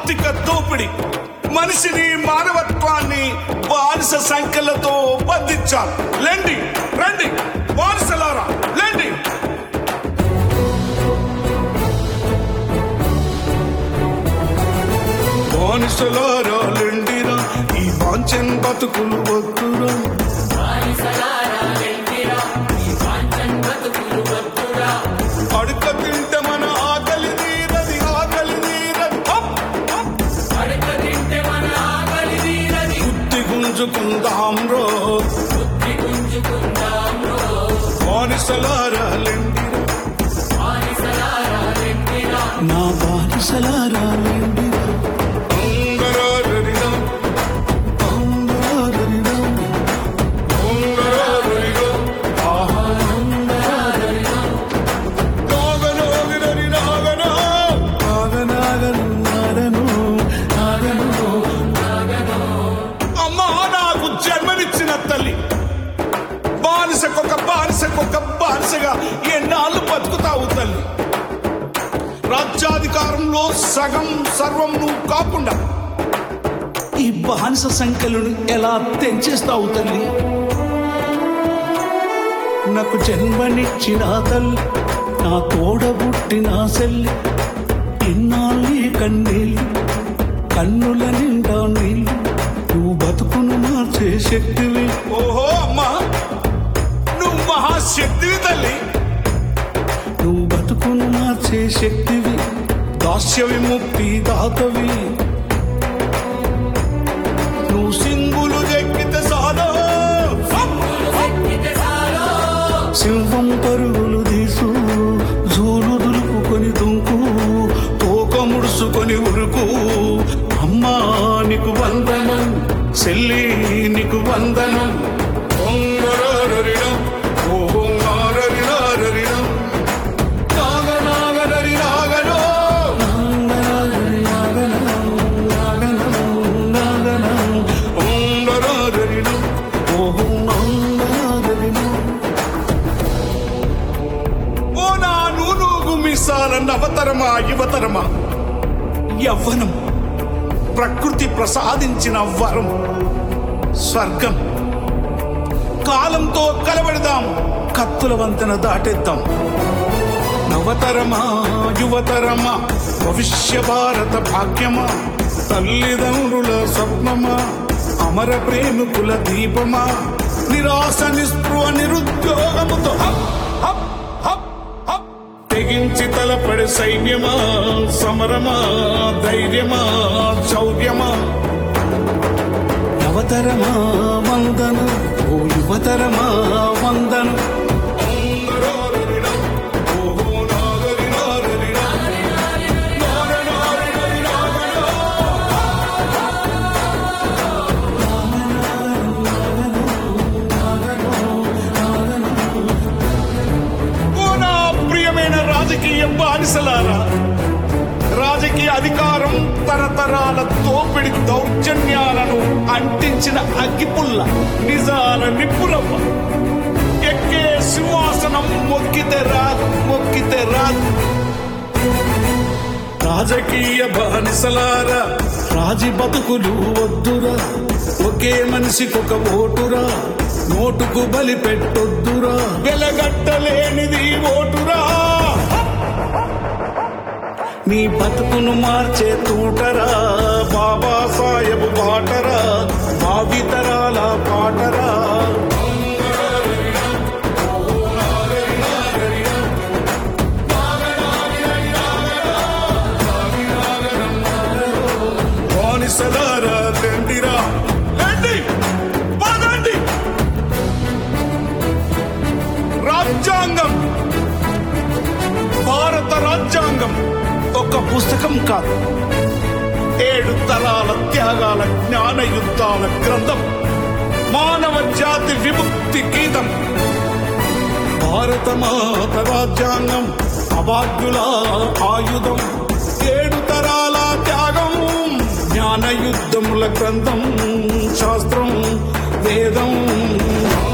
ఆర్థిక దోపిడి మనిషిని మానవత్వాన్ని బానిస సంఖ్యలతో బంధించాలి లెండి రండి బానిసలారా లెండి బానిసలారా లెండిరా ఈ వాంఛన్ బతుకులు వద్దురా అడుక తింటే మన ఆకలి తీరది ఆకలి తీరది హప్, హప్. బుద్ధి గుంజుకుందాం రో బానిసలారా లెండిరా నా బానిసలారా లెండిరా, ఉంగరారరిరా, ఉంగరారరిరా, ఉంగరారరిరా. ఆహా. నాగనాగిరరి నాగనా. ఆగనాగను, నాగను, నాగను. అమ్మా నాకు జన్మనిచ్చిన తల్లి బానిసకొక బానిసకొక బానిసగా ఎన్నాళ్ళు బతుకుతావు తల్లి రాజ్యాధికారంలో సగం సర్వం నువ్వు కాకుండా ఈ బానిస సంఖ్యలను ఎలా తెంచేస్తావు తల్లి నాకు జన్మనిచ్చిన తల్లి నా తోడబుట్టిన సెల్లి ఇన్నాళ్ళు ఈ కన్నీళ్ళు కన్నుల నిండా నీళ్ళు నువ్వు బతుకును మార్చే శక్తివి ఓహో అమ్మా నువ్వు మహాశక్తివి తల్లి నువ్వు బతుకును మార్చే శక్తివి దాస్య విముక్తి దాతవి నువ్వు సింగులు ఎక్కితే సాదో సింహం పరుగులు తీసు జూలు దులుపుకొని దుంకు తోక ముడుసుకొని ఉరుకు అమ్మా నీకు వందనం చెల్లి నీకు వందనం ఒంగరారరిరా, ఓహో నారరిరారరిరా. నాగనాగరరి నాగనో. ఒంగరారరిరా. ఓహో నాగరినా. ఓ నా నూనూగు మీసాల నవతరమా యువతరమా యవ్వనం ప్రకృతి ప్రసాదించిన వరం స్వర్గం కాలంతో కలబడదాం కత్తుల వంతెన దాటేద్దాం నవతరమా యువతరమా భవిష్య భారత భాగ్యమా తల్లిదండ్రుల స్వప్నమా అమర ప్రేమికుల దీపమా నిరాశ నిస్పృహ నిరుద్యోగముతో హప్, హప్, హప్, హప్. తెగించి తలపడి సైన్యమా సమరమా ధైర్యమా శౌర్యమా నవతరమా వందన ఓ యువతరమా వందన ఓహో నాగరినారరినా. ఓ నా ప్రియమైన రాజకీయ బానిసలారా రాజకీయ అధికారం తరతరాల దోపిడి దౌర్జన్యాలను అంటించిన అగ్గిపుల్ల నిజాల నిప్పురవ్వ ఎక్కే సింహాసనం మొక్కితే రాదు మొక్కితే రాదు రాజకీయ బానిసలారా రాజి బతుకులు వద్దురా ఒకే మనిషికొక ఓటురా నోటుకు బలి పెట్టొద్దురా వెలగట్టలేనిది ఓటురా నీ బతుకును మార్చే తూటరా బాబా సాహెబ్ బాటరా భావితరాల పాటరా బానిసలారా లెండిరా లెండి పదండి రాజ్యాంగం భారత రాజ్యాంగం ఒక పుస్తకం కాదు ఏడు తరాల త్యాగాల జ్ఞాన యుద్ధాల గ్రంథం మానవ జాతి విముక్తి గీతం భారత మాత రాజ్యాంగం అభాగ్యుల ఆయుధం ఏడు తరాల త్యాగం జ్ఞాన యుద్ధముల గ్రంథం శాస్త్రం వేదం